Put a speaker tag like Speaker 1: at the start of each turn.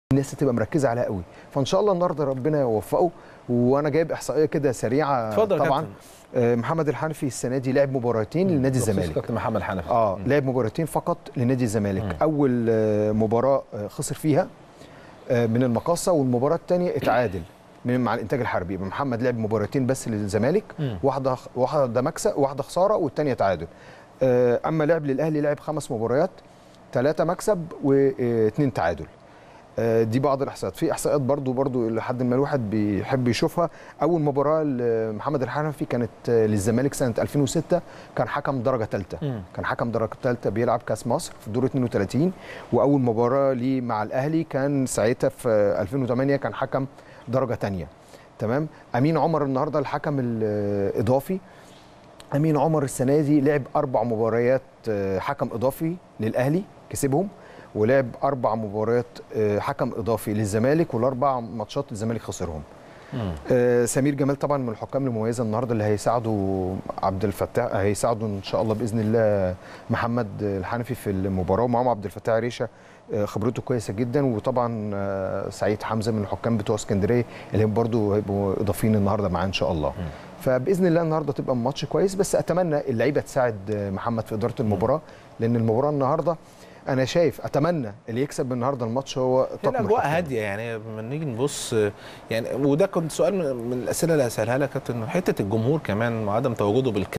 Speaker 1: الناس تبقى مركزه عليها قوي فان شاء الله النهارده ربنا يوفقه وانا جايب احصائيه كده سريعه
Speaker 2: اتفضل يا
Speaker 1: طبعا
Speaker 2: كابتن.
Speaker 1: آه، محمد الحنفي السنه دي لعب مباراتين لنادي
Speaker 2: بخصوص
Speaker 1: الزمالك
Speaker 2: كابتن محمد حنفي
Speaker 1: اه لعب مباراتين فقط لنادي الزمالك
Speaker 2: مم.
Speaker 1: اول آه، مباراه آه، خسر فيها آه، من المقاصه والمباراه الثانيه اتعادل من مع الانتاج الحربي يبقى محمد لعب مباراتين بس للزمالك
Speaker 2: مم.
Speaker 1: واحده واحده مكسب واحده خساره والثانيه تعادل آه، اما لعب للاهلي لعب خمس مباريات ثلاثه مكسب واثنين تعادل آه، دي بعض الاحصائيات في احصائيات برضو برضو لحد ما الواحد بيحب يشوفها اول مباراه لمحمد الحنفي كانت آه، للزمالك سنه 2006 كان حكم درجه ثالثه
Speaker 2: مم.
Speaker 1: كان حكم درجه ثالثه بيلعب كاس مصر في دور 32 واول مباراه ليه مع الاهلي كان ساعتها في 2008 كان حكم درجه ثانيه تمام امين عمر النهارده الحكم الاضافي امين عمر السنه دي لعب اربع مباريات آه، حكم اضافي للاهلي كسبهم ولعب اربع مباريات آه، حكم اضافي للزمالك والاربع ماتشات الزمالك خسرهم
Speaker 2: مم.
Speaker 1: آه، سمير جمال طبعا من الحكام المميزه النهارده اللي هيساعدوا عبد الفتاح هيساعدوا ان شاء الله باذن الله محمد الحنفي في المباراه ومعاهم عبد الفتاح عريشه آه، خبرته كويسه جدا وطبعا آه، سعيد حمزه من الحكام بتوع اسكندريه اللي هم برضو هيبقوا اضافيين النهارده معاه ان شاء الله فباذن الله النهارده تبقى ماتش كويس بس اتمنى اللعيبه تساعد آه، محمد في اداره المباراه لان المباراه النهارده انا شايف اتمنى اللي يكسب النهارده الماتش هو
Speaker 2: هي
Speaker 1: طاقم
Speaker 2: الاجواء
Speaker 1: الحكام.
Speaker 2: هاديه يعني لما نيجي نبص يعني وده كنت سؤال من من الاسئله اللي هسالها لك يا كابتن حته الجمهور كمان وعدم تواجده بالكامل